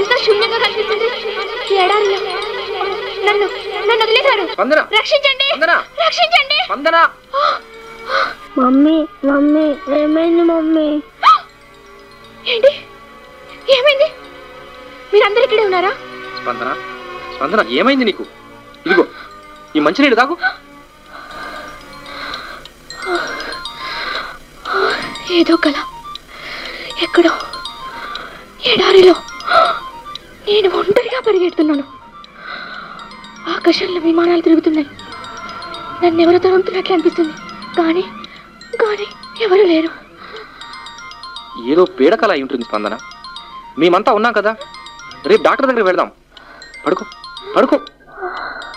ఇదంతా శూన్యంగా కనిపిస్తుంది ఈ ఎడారిలో నన్ను నన్ను వదిలేశారు స్పందన రక్షించండి స్పందన రక్షించండి స్పందన మమ్మీ మమ్మీ ఏమైంది మమ్మీ ఏంటి ఏమైంది మీరందరు ఇక్కడే ఉన్నారా స్పందన స్పందన ఏమైంది నీకు ఇదిగో ఈ మంచినీళ్ళు తాగు ఏదో కల ఎక్కడో ఎడారిలో నేను ఒంటరిగా పరిగెడుతున్నాను ఆకాశంలో విమానాలు తిరుగుతున్నాయి నన్ను ఎవరో తరుగుతున్నట్లు అనిపిస్తుంది కానీ కానీ ఎవరు లేరు ఏదో పీడకల అయి ఉంటుంది స్పందన మేమంతా ఉన్నాం కదా రేపు డాక్టర్ దగ్గర వెళ్దాం పడుకో పడుకో